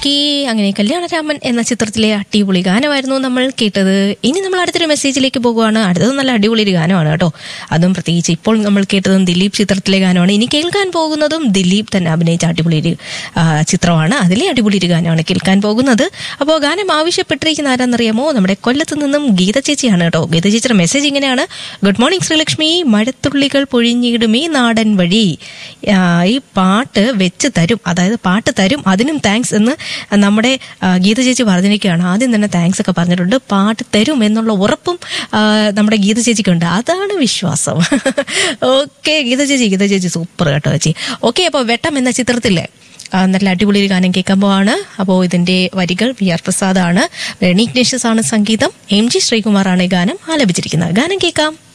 okay അങ്ങനെ കല്യാണരാമൻ എന്ന ചിത്രത്തിലെ അടിപൊളി ഗാനമായിരുന്നു നമ്മൾ കേട്ടത് ഇനി നമ്മൾ അടുത്തൊരു മെസ്സേജിലേക്ക് പോകുകയാണ് അടുത്തത് നല്ല അടിപൊളി ഒരു ഗാനമാണ് കേട്ടോ അതും പ്രത്യേകിച്ച് ഇപ്പോൾ നമ്മൾ കേട്ടതും ദിലീപ് ചിത്രത്തിലെ ഗാനമാണ് ഇനി കേൾക്കാൻ പോകുന്നതും ദിലീപ് തന്നെ അഭിനയിച്ച അടിപൊളി ഒരു ആ, ചിത്രമാണ് അതിലെ അടിപൊളി ഒരു ഗാനമാണ് കേൾക്കാൻ പോകുന്നത് അപ്പോൾ ഗാനം ആവശ്യപ്പെട്ടിരിക്കുന്ന ആരാന്നറിയാമോ നമ്മുടെ കൊല്ലത്ത് നിന്നും ഗീത ചേച്ചിയാണ് കേട്ടോ ഗീത ചേച്ചിയുടെ മെസ്സേജ് ഇങ്ങനെയാണ് ഗുഡ് മോർണിംഗ് ശ്രീലക്ഷ്മി മഴത്തുള്ളികൾ പൊഴിഞ്ഞിടും ഈ നാടൻ വഴി ആ, ഈ പാട്ട് വെച്ച് തരും അതായത് പാട്ട് തരും അതിനും താങ്ക്സ് എന്ന് നമ്മുടെ ആ, ഗീത ചേച്ചി പറഞ്ഞിരിക്കുകയാണ് ആദ്യം തന്നെ താങ്ക്സ് ഒക്കെ പറഞ്ഞിട്ടുണ്ട് പാട്ട് തരും എന്നുള്ള ഉറപ്പും ആ, നമ്മുടെ ഗീത ചേച്ചിക്കുണ്ട് അതാണ് വിശ്വാസം ഓക്കെ ഗീത ചേച്ചി ഗീത ചേച്ചി സൂപ്പർ കേട്ടോ ചേച്ചി ഓക്കെ അപ്പോൾ വെട്ടം എന്ന ചിത്രത്തിലെ ആ, നല്ല അടിപൊളി ഒരു ഗാനം കേൾക്കാൻ പോവാണ് അപ്പോൾ ഇതിന്റെ വരികൾ വി ആർ പ്രസാദ് ആണ് റെണി ഇഗ്നേഷ്യസ് ആണ് സംഗീതം എം ജി ശ്രീകുമാറാണ് ഈ ഗാനം ആലപിച്ചിരിക്കുന്നത് ഗാനം കേൾക്കാം